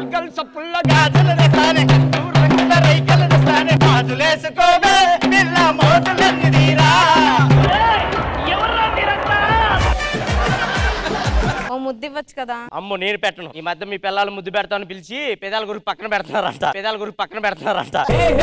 బుగ్గలు సప్పుల్లో గాజులు తెస్తానే రంగుల రైకలు తెస్తానే గాజులేసుకోవే పిల్ల మోతులన్నీ తీరా ఓ ముద్దు ఇవ్వచ్చు కదా అమ్మో నేను పెట్టను ఈ మధ్య మీ పిల్లలు ముద్దు పెడతామని పిలిచి పెదాల గురికి పక్కన పెడుతున్నారంట పెదాల గురికి పక్కన పెడుతున్నారంట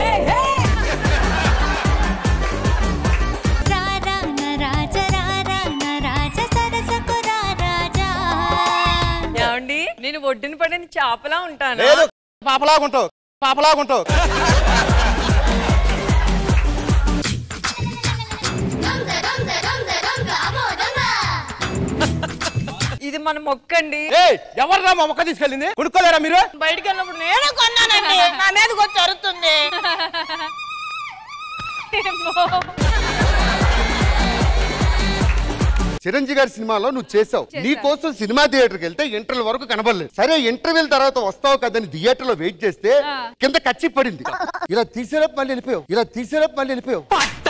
రారా నరాజ రారా నరాజ సరసకు రారాజా ఏమండి నేను ఒడ్డున పడిన చేపలా ఉంటాను లేదు పాపలాగుంటావు పాపలాగుంటావు దొంగ దొంగ దొంగ దొంగ అమో దొంగ ఇది మన మొక్కండి ఏయ్ ఎవర్రా మా మొక్క తీసుకెళ్ళింది కొనుక్కోలేరా మీరు బయటికి వెళ్ళినప్పుడు నేను కొన్నానండి నా మీదకి వచ్చి అరుతుంది చిరంజీవి గారి సినిమాలో నువ్వు చేసావు నీ కోసం సినిమా థియేటర్కి వెళ్తే ఇంటర్వెల్ వరకు కనబడలేదు సరే ఇంటర్వెల్ తర్వాత వస్తావు కదని థియేటర్ లో వెయిట్ చేస్తే కింద కచ్చి పడింది ఇలా తీసేరపు మళ్ళీ వెళ్ళిపోయావు ఇలా తీసేరపు మళ్ళీ వెళ్ళిపోయావు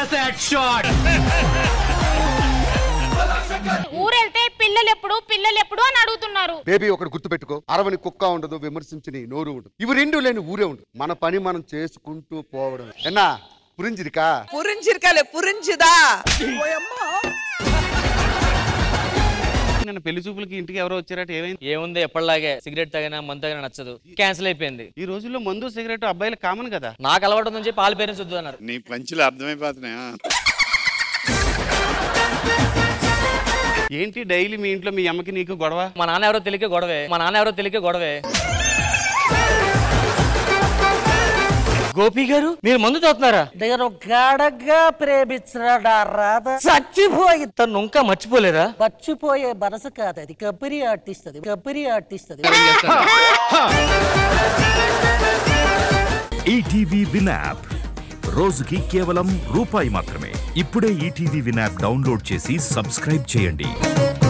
ఊరెళ్తే పిల్లలు ఎప్పుడు పిల్లలు ఎప్పుడు అని అడుగుతున్నారు బేబీ ఒకటి గుర్తుపెట్టుకో అరవని కుక్క ఉండదు విమర్శించని నోరు ఉండదు ఇవి రెండు లేని ఊరే ఉండదు మన పని మనం చేసుకుంటూ పోవడం ఎన్నా పురింజిరికా పురించిరికాలే పురించిదా నిన్న పెళ్లి చూపులకి ఇంటికి ఎవరో వచ్చారట ఏమైంది ఏముంది ఎప్పటిలాగే సిగరెట్ తగినా మందు తగినా నచ్చదు క్యాన్సిల్ అయిపోయింది ఈ రోజుల్లో మందు సిగరెట్ అబ్బాయిలు కామన్ కదా నాకు అలవాటు ఉందని చెప్పి వాళ్ళ పేరెంట్స్ వద్దు అన్నారు నీ పంచులు అర్థమైపోతున్నాయా ఏంటి డైలీ మీ ఇంట్లో మీ అమ్మకి నీకు గొడవ మా నాన్న ఎవరో తెలియక గొడవే మా నాన్న ఎవరో తెలియక గొడవే గోపి గారు మీరు మందు చదువుతున్నారా నేను గాఢంగా ప్రేమించిన రాధ చచ్చిపోయి తను ఇంకా మర్చిపోలేదా మర్చిపోయే మనసు కాదు అది కంపెనీ ఆర్టిస్ట్ అది కంపెనీ ఆర్టిస్ట్ అది ఈటీవీ విన్ యాప్ రోజుకి కేవలం రూపాయి మాత్రమే ఇప్పుడే ఈటీవీ విన్ యాప్ డౌన్లోడ్ చేసి సబ్స్క్రైబ్ చేయండి